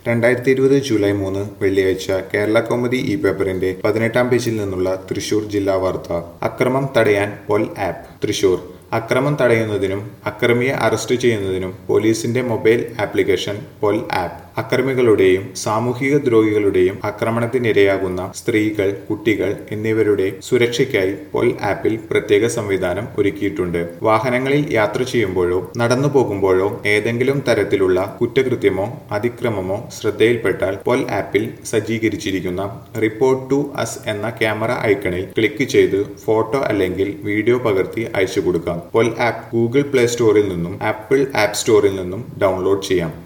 രണ്ടായിരത്തി ഇരുപത് ജൂലൈ മൂന്ന് വെള്ളിയാഴ്ച കേരള കൗമുദി ഇ പേപ്പറിന്റെ പതിനെട്ടാം പേജിൽ നിന്നുള്ള തൃശൂർ ജില്ലാ വാർത്ത അക്രമം തടയാൻ പൊൽ ആപ്പ് തൃശൂർ അക്രമം തടയുന്നതിനും അക്രമിയെ അറസ്റ്റ് ചെയ്യുന്നതിനും പോലീസിന്റെ മൊബൈൽ ആപ്ലിക്കേഷൻ പൊൽ ആപ്പ് അക്രമികളുടെയും സാമൂഹിക ദ്രോഹികളുടെയും ആക്രമണത്തിനിരയാകുന്ന സ്ത്രീകൾ കുട്ടികൾ എന്നിവരുടെ സുരക്ഷയ്ക്കായി പൊൽ ആപ്പിൽ പ്രത്യേക സംവിധാനം ഒരുക്കിയിട്ടുണ്ട് വാഹനങ്ങളിൽ യാത്ര ചെയ്യുമ്പോഴോ നടന്നു പോകുമ്പോഴോ ഏതെങ്കിലും തരത്തിലുള്ള കുറ്റകൃത്യമോ അതിക്രമമോ ശ്രദ്ധയിൽപ്പെട്ടാൽ പൊൽ ആപ്പിൽ സജ്ജീകരിച്ചിരിക്കുന്ന റിപ്പോർട്ട് ടു അസ് എന്ന ക്യാമറ ഐക്കണിൽ ക്ലിക്ക് ചെയ്ത് ഫോട്ടോ അല്ലെങ്കിൽ വീഡിയോ പകർത്തി അയച്ചു കൊടുക്കാം പൊൽ ആപ്പ് ഗൂഗിൾ പ്ലേ സ്റ്റോറിൽ നിന്നും ആപ്പിൾ ആപ്പ് സ്റ്റോറിൽ നിന്നും ഡൗൺലോഡ് ചെയ്യാം